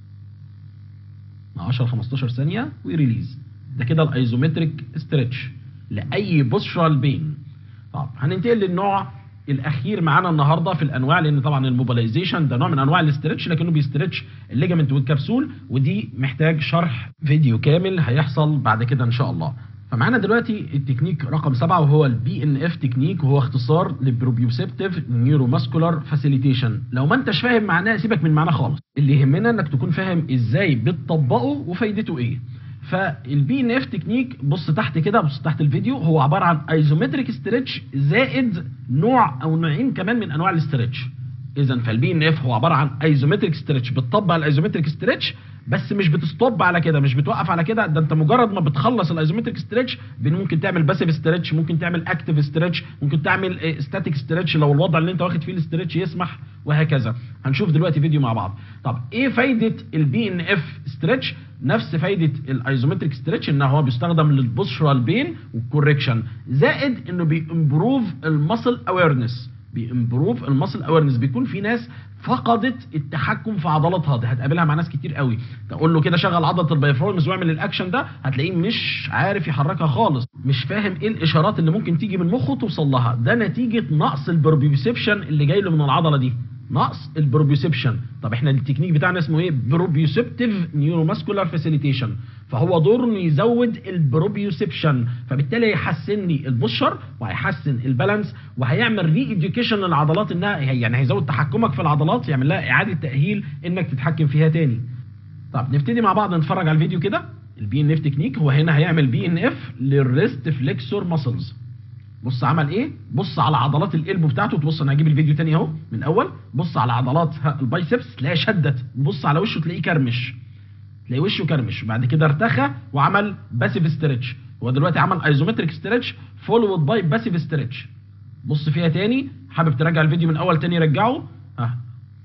10 ل 15 ثانيه ويريليز ده كده الايزومتريك ستريتش لاي بوسترال بين طب هننتقل للنوع الاخير معانا النهارده في الانواع لان طبعا الموبيلايزيشن ده نوع من انواع الاسترتش لكنه بيسترتش الليجامنت والكبسول ودي محتاج شرح فيديو كامل هيحصل بعد كده ان شاء الله فمعانا دلوقتي التكنيك رقم سبعة وهو البي ان اف تكنيك وهو اختصار لبروبيوسبتيف نيوروماسكولار فاسيليتيشن لو ما انتش فاهم معناه سيبك من معناه خالص اللي يهمنا انك تكون فاهم ازاي بتطبقه وفايدته ايه فالبي ان اف تكنيك بص تحت كده بص تحت الفيديو هو عباره عن ايزومتريك ستريتش زائد نوع او نوعين كمان من انواع الاسترتش اذا فالبي ان اف هو عباره عن ايزومتريك ستريتش بتطبق الايزومتريك ستريتش بس مش بتستوب على كده مش بتوقف على كده ده انت مجرد ما بتخلص الايزومتريك ستريتش ممكن تعمل باسيف ستريتش ممكن تعمل اكتيف ستريتش ممكن تعمل ستاتيك ستريتش لو الوضع اللي انت واخد فيه الاستريتش يسمح وهكذا هنشوف دلوقتي فيديو مع بعض طب ايه فايده البي ان اف ستريتش نفس فايده الايزومتريك ستريتش ان هو بيستخدم للبوسترال بين والكوركشن زائد انه بيمبروف المسل اويرنس بيمبروف المسل اويرنس بيكون في ناس فقدت التحكم في عضلاتها دي هتقابلها مع ناس كتير قوي تقول له كده شغل عضله البايفورمز واعمل الاكشن ده هتلاقيه مش عارف يحركها خالص مش فاهم ايه الاشارات اللي ممكن تيجي من مخه توصل لها ده نتيجه نقص البروبيوسبشن اللي جاي له من العضله دي نقص البروبيوسبشن طب احنا التكنيك بتاعنا اسمه ايه بروبيوسبتيف نيوروماسكولار فاسيليتيشن فهو دوره انه يزود البروبيوسبشن فبالتالي هيحسن لي البوشر وهيحسن البالانس وهيعمل ري اديوكيشن للعضلات انها يعني هيزود تحكمك في العضلات يعمل لها اعاده تاهيل انك تتحكم فيها تاني طب نبتدي مع بعض نتفرج على الفيديو كده البي ان اف تكنيك هو هنا هيعمل بي ان اف للريست فليكسور ماسلز بص عمل ايه بص على عضلات القلب بتاعته تبص انا هجيب الفيديو تاني اهو من اول بص على عضلات البايسبس تلاقيها شدت بص على وشه تلاقيه كرمش تلاقي وشه كرمش بعد كده ارتخى وعمل باسيف ستريتش هو دلوقتي عمل ايزومتريك ستريتش فولود باي باسيف ستريتش بص فيها تاني حابب تراجع الفيديو من اول تاني رجعه ها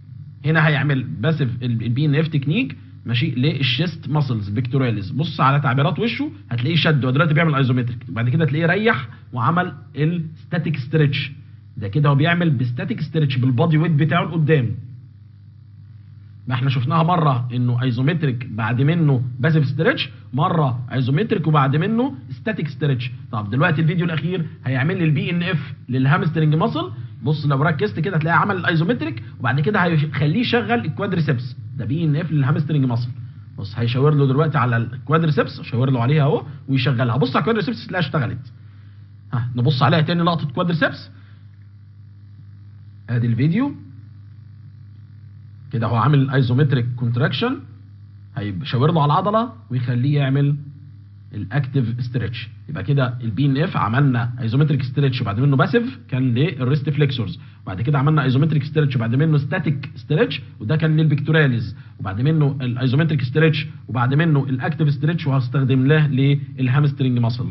هنا هيعمل باسيف البي ان اف تكنيك ماشي للشيست ماسلز بيكتوراليز بص على تعبيرات وشه هتلاقيه شد ودلوقتي بيعمل ايزومتريك بعد كده تلاقيه ريح وعمل الستاتيك ستريتش ده كده هو بيعمل بستاتيك ستريتش بالبادي ويت بتاعه لقدام ما احنا شفناها مره انه ايزومتريك بعد منه باسيف ستريتش مره ايزومتريك وبعد منه ستاتيك ستريتش طب دلوقتي الفيديو الاخير هيعمل لي البي ان اف للهامسترنج ماسل بص لو ركزت كده هتلاقي عمل الايزومتريك وبعد كده هيخليه يشغل الكوادريسبس ده بي ان اف للهامسترنج ماسل بص هيشاور له دلوقتي على الكوادريسبس شاور له عليها اهو ويشغلها بص على الكوادريسبس تلاقيها اشتغلت ها نبص عليها تاني لقطه كوادريسبس ادي الفيديو كده هو عامل ايزومتريك كونتراكشن هيشاور له على العضله ويخليه يعمل الاكتيف ستريتش يبقى كده البي ان اف عملنا ايزومتريك ستريتش وبعد منه باسيف كان للريست فليكسورز وبعد كده عملنا ايزومتريك ستريتش وبعد منه ستاتيك ستريتش وده كان للبيكتوراليز وبعد منه الايزومتريك ستريتش وبعد منه الاكتيف ستريتش وهستخدمناه للهامسترنج ماسل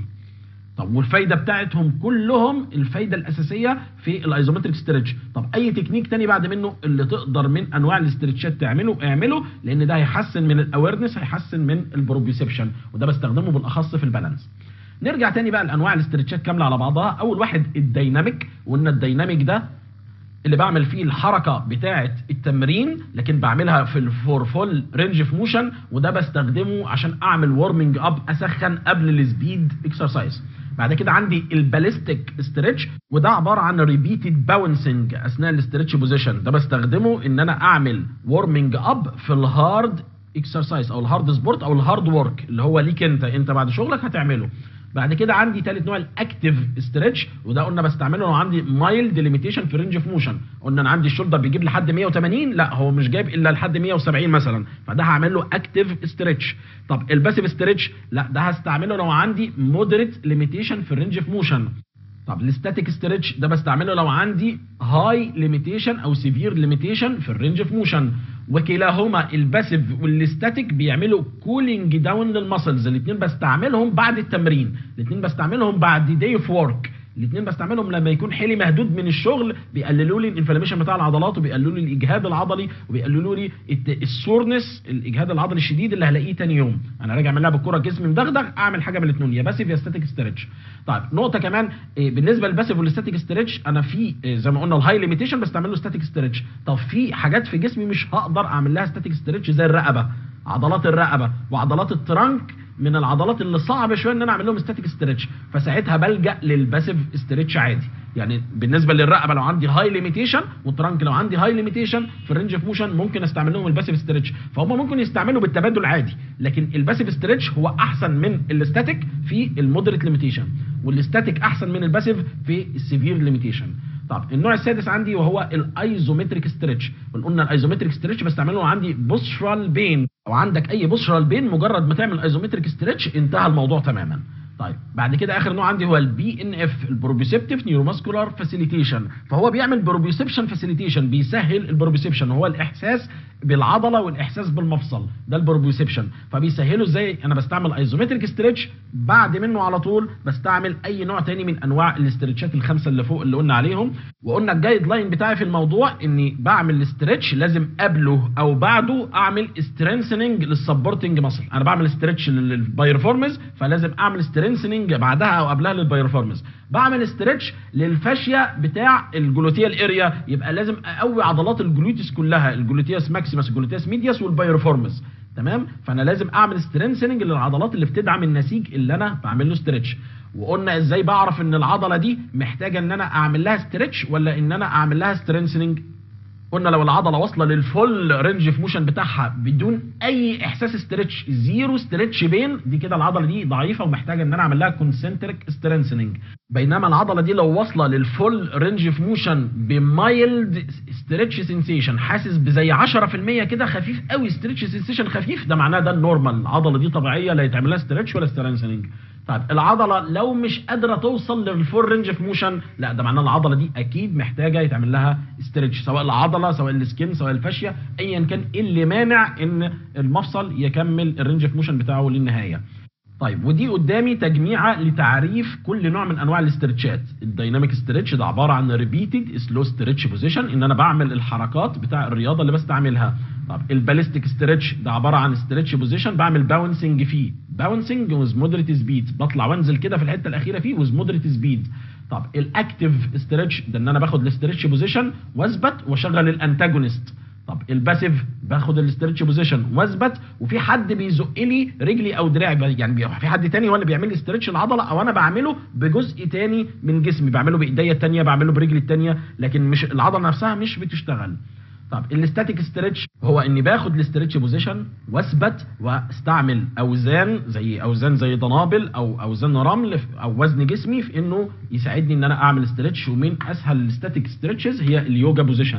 طب والفايده بتاعتهم كلهم الفايده الاساسيه في الايزومتريك ستريتش طب اي تكنيك تاني بعد منه اللي تقدر من انواع الاسترتشات تعمله اعمله لان ده هيحسن من الاويرنس هيحسن من البروبيوسبشن وده بستخدمه بالاخص في البالانس نرجع تاني بقى لانواع الاسترتشات كامله على بعضها اول واحد الديناميك وقلنا الديناميك ده اللي بعمل فيه الحركه بتاعه التمرين لكن بعملها في الفور فول رينج اوف موشن وده بستخدمه عشان اعمل وارمنج اب اسخن قبل السبيد اكسرسايز بعد كده عندي الباليستيك ستريتش وده عباره عن ريبيتد باونسنج اثناء الاسترتش بوزيشن ده بستخدمه ان انا اعمل وارمنج اب في الهارد اكسرسايز او الهارد سبورت او الهارد ورك اللي هو ليك انت انت بعد شغلك هتعمله بعد كده عندي ثالث نوع الاكتيف ستريتش وده قلنا بستعمله لو عندي مايلد ليميتيشن في رينج اوف موشن قلنا انا عندي الشولدر بيجيب لحد 180 لا هو مش جايب الا لحد 170 مثلا فده هعمل له اكتيف ستريتش طب الباسيف ستريتش لا ده هستعمله لو عندي مودريت ليميتيشن في الرينج اوف موشن طب الستاتيك ستريتش ده بستعمله لو عندي هاي ليميتيشن او سيفير ليميتيشن في الرينج اوف موشن وكلاهما الباسيف والستاتيك بيعملوا كولينج داون للمسلز الاثنين بستعملهم بعد التمرين الاثنين بستعملهم بعد داي اوف ورك الاثنين بستعملهم لما يكون حيلي مهدود من الشغل بيقللوا لي الانفلاميشن بتاع العضلات وبيقللوا لي الاجهاد العضلي وبيقللوا لي السورنس الاجهاد العضلي الشديد اللي هلاقيه تاني يوم انا راجع من لعب الكوره جسمي مدغدغ اعمل حاجه من الاثنين يا باسيف يا ستاتيك ستريتش طيب نقطه كمان بالنسبه للباسيف والستاتيك ستريتش انا في زي ما قلنا الهاي ليميتيشن بستعمل له ستاتيك ستريتش طب في حاجات في جسمي مش هقدر اعمل لها ستاتيك ستريتش زي الرقبه عضلات الرقبه وعضلات الترنك من العضلات اللي صعب شويه ان انا اعمل لهم ستاتيك ستريتش فساعتها بلجا للباسيف ستريتش عادي يعني بالنسبه للرقبه لو عندي هاي ليميتيشن والترنك لو عندي هاي ليميتيشن في الرينج اوف موشن ممكن استعمل لهم الباسيف ستريتش فهم ممكن يستعملوا بالتبادل عادي لكن الباسيف ستريتش هو احسن من الستاتيك في المودريت ليميتيشن والستاتيك احسن من الباسيف في السيفير ليميتيشن طب النوع السادس عندي وهو الايزومتريك ستريتش قلنا الايزومتريك ستريتش بستعمله عندي بوسترال بين او عندك اي بوسترال بين مجرد ما تعمل ايزومتريك ستريتش انتهى الموضوع تماما طيب بعد كده اخر نوع عندي هو البي ان اف البروبيوسبتيف نيوروماسكولار فاسيليتيشن فهو بيعمل بروبيوسبشن فاسيليتيشن بيسهل البروبيوسبشن هو الاحساس بالعضله والاحساس بالمفصل ده البروبيوسبشن فبيسهله ازاي انا بستعمل ايزومتريك ستريتش بعد منه على طول بستعمل اي نوع تاني من انواع الاسترتشات الخمسه اللي فوق اللي قلنا عليهم وقلنا الجايد لاين بتاعي في الموضوع اني بعمل استرتش لازم قبله او بعده اعمل سترينثنينج للسبورتنج ماسل انا بعمل استرتش للبايرفورمز فلازم اعمل سترينثنينج بعدها او قبلها للبايرفورمز بعمل استرتش للفاشيه بتاع الجلوتيال اريا يبقى لازم اقوي عضلات الجلوتيس كلها الجلوتياس ماكسيمس الجلوتياس ميدياس والبايرفورمز تمام فانا لازم اعمل سترينثنينج للعضلات اللي بتدعم النسيج اللي انا بعمل له ستريتش وقلنا ازاي بعرف ان العضله دي محتاجه ان انا اعمل لها ستريتش ولا ان انا اعمل لها سترينثنينج قلنا لو العضله واصله للفول رينج في موشن بتاعها بدون اي احساس ستريتش زيرو ستريتش بين دي كده العضله دي ضعيفه ومحتاجه ان انا اعمل لها كونسنتريك سترينثنينج بينما العضله دي لو واصله للفول رينج في موشن بمايلد ستريتش سنسيشن حاسس بزي 10% كده خفيف قوي ستريتش سنسيشن خفيف ده معناه ده النورمال العضله دي طبيعيه لا يتعمل لها ستريتش ولا سترينثنينج طيب العضله لو مش قادره توصل للفول رينج في موشن لا ده معناه العضله دي اكيد محتاجه يتعمل لها ستريتش سواء العضله سواء السكين سواء الفاشيه ايا كان ايه اللي مانع ان المفصل يكمل الرينج في موشن بتاعه للنهايه طيب ودي قدامي تجميعه لتعريف كل نوع من انواع الاسترتشات الدايناميك ستريتش ده عباره عن ريبيتد سلو ستريتش بوزيشن ان انا بعمل الحركات بتاع الرياضه اللي بستعملها طب الباليستيك ستريتش ده عباره عن ستريتش بوزيشن بعمل باونسنج فيه باونسنج ويز مودريت سبيد بطلع وانزل كده في الحته الاخيره فيه ويز مودريت سبيد طب الاكتيف ستريتش ده ان انا باخد الستريتش بوزيشن واثبت واشغل الانتاجونست طب الباسيف باخد الاسترتش بوزيشن واثبت وفي حد بيزق لي رجلي او دراعي يعني في حد تاني هو اللي بيعمل لي استرتش العضله او انا بعمله بجزء تاني من جسمي بعمله بايديا التانيه بعمله برجلي التانيه لكن مش العضله نفسها مش بتشتغل طب الاستاتيك ستريتش هو اني باخد الاسترتش بوزيشن واثبت واستعمل اوزان زي اوزان زي دنابل او اوزان رمل او وزن جسمي في انه يساعدني ان انا اعمل استرتش ومن اسهل الاستاتيك ستريتشز هي اليوجا بوزيشنز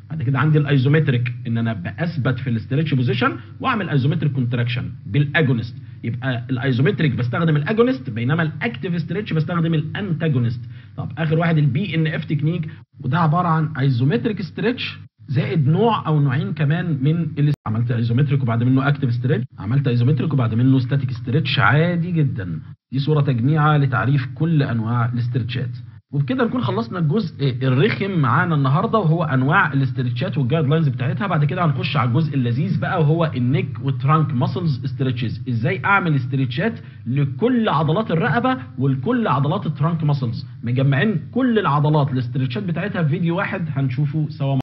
بعد كده عندي الايزومتريك ان انا باثبت في الاسترتش بوزيشن واعمل ايزومتريك كونتراكشن بالاجونست يبقى الايزومتريك بستخدم الاجونست بينما الاكتيف استرتش بستخدم الانتاجونست طب اخر واحد البي ان اف تكنيك وده عباره عن ايزومتريك استرتش زائد نوع او نوعين كمان من اللي عملت ايزومتريك وبعد منه اكتيف ستريتش عملت ايزومتريك وبعد منه ستاتيك ستريتش عادي جدا دي صوره تجميعه لتعريف كل انواع الاسترتشات وبكده نكون خلصنا الجزء الرخم معانا النهارده وهو انواع الاسترتشات والجايد لاينز بتاعتها بعد كده هنخش على الجزء اللذيذ بقى وهو النك والترانك ماسلز استرتشز ازاي اعمل استرتشات لكل عضلات الرقبه ولكل عضلات الترانك ماسلز مجمعين كل العضلات الاسترتشات بتاعتها في فيديو واحد هنشوفه سوا